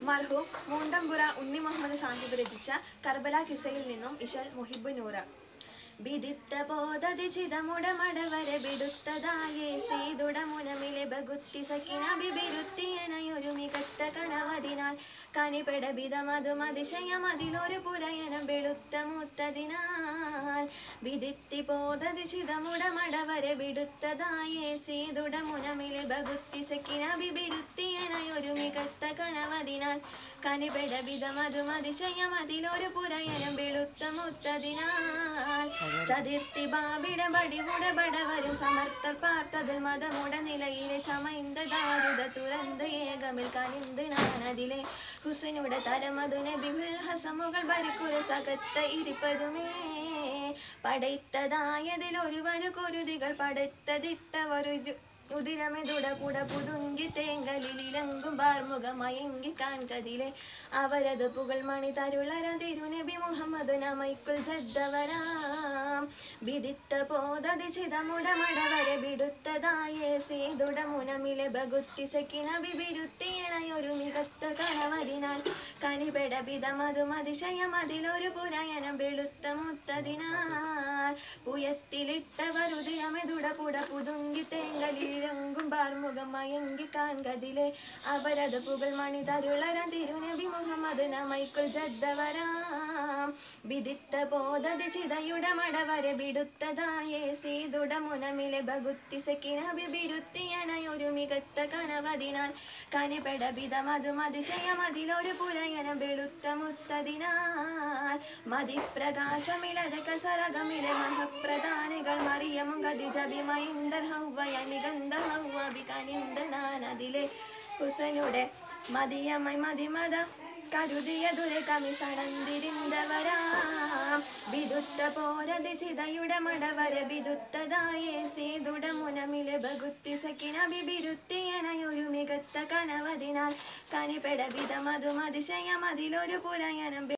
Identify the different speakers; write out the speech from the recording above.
Speaker 1: മർഹൂം മൂണ്ടമ്പുറ ഉണ്ണി മുഹമ്മദ് സാഹിബ് രചിച്ച കർബല കിസയിൽ നിന്നും ഇഷൽ മുഹിബ് നൂറ ബിദിത്ത പോതതി ചിതമുടമടവരെ ബിടുത്തതായേ സീതുടമുനമിലെ ബഗുത്തി സക്കിന ബിബിരുത്തിയനയൊരു മികത്ത കനവതിനാൽ കനിപെട ബിതമതും അതിശയമതിലൊരു പുലയനം വെളുത്ത മൂത്തതിനാൽ ബിദിത്തി പോതതി ചിതമുടമടവരെ ബിടുത്തതായേ സീതുടമുനമിലെ ബഗുത്തി സക്കിന ബിബിരുത്തിയനയൊരു മികത്ത കനവതിനാൽ കനിപെട ബിതമതും അതിശയമതിലൊരു പുലയനം വെളുത്ത മുത്തതിനാൽ ചതിർത്തി ബാബിട ബടിവുട ബടവരും സമർത്ഥർ പാർത്തതിൽ മതമുട നിലയിലെ ചമൈന്ത ദാരുത തുറന്ത ഏകമിൽ കനിന്ത് നാനതിലെ ഹുസനുടെ തരമതുനെ ബിഹുൽ ഹസമുകൾ ബരിക്കുര സകത്ത ഇരിപ്പതുമേ പടയ്ത്തതായതിൽ ഒരുവനു കുരുതികൾ പടത്തതിട്ടവരു ഉദിരമെതുട പുട പുതുങ്കി തേങ്കലിലങ്കും ബാർമുഖമയങ്കി കാൺകതിലെ അവരത് പുകൾ മണി തരുളര തിരുനബി മുഹമ്മദ് നമൈക്കുൽ ജദ്ദവരാം വിദിത്ത പോതതി ചിതമുടമടവരെ വിടുത്തതായേ സീതുട മുനമിലെ ബഗുത്തി സക്കിന ബിബിരുത്തിയണയൊരു മികത്ത കണവതിനാൽ കനിപെട വിധമതും അതിശയം അതിലൊരു പുരയനം വെളുത്ത മുത്തതിനാൽ പുയത്തിലിട്ടവരുതിരമെതുട പുട പുതുങ്കി തേങ്കലിരങ്കും ബാർമുഖം മയങ്കി കാൺകതിലെ അവരത് പുകൾ മണി തരുളര തിരുനബി മുഹമ്മദ് നമൈക്കുൽ ജദ്ദവരാം വിദിത്ത പോതത് ചിതയുടെ മടവരെ വിടുത്തതായേ സീതുട മുനമിലെ ബഗുത്തി സക്കിന ബിബിരുത്തിയനയൊരു മികത്ത കനവതിനാൽ കനിപെട വിധമതും അതിശയം അതിലൊരു പുരയനം വെളുത്ത മുത്തതിനാൽ മതിപ്രകാശമിളത കസരകമിലെ മഹപ്രധാനികൾ മറിയമും ഗതിജബിമൈന്ദർ ഹൗവയ നിഗന്ധ ഹൗവ ബികനിന്ദ നാനതിലെ ഹുസനുടെ മതിയമ്മ മതിമത കരുതിയ ദുരകമി സടന്തിരിന്തവരാം വിദുത്ത പോരതി ചിതയുടെ മടവര വിദുത്തതായേ സീതുട മുനമിലെ ബഗുത്തി സക്കിന ബിബിരുത്തിയനയൊരു മികത്ത കനവതിനാൽ കനിപെട വിധമതും അതിശയം അതിലൊരു പുരയനം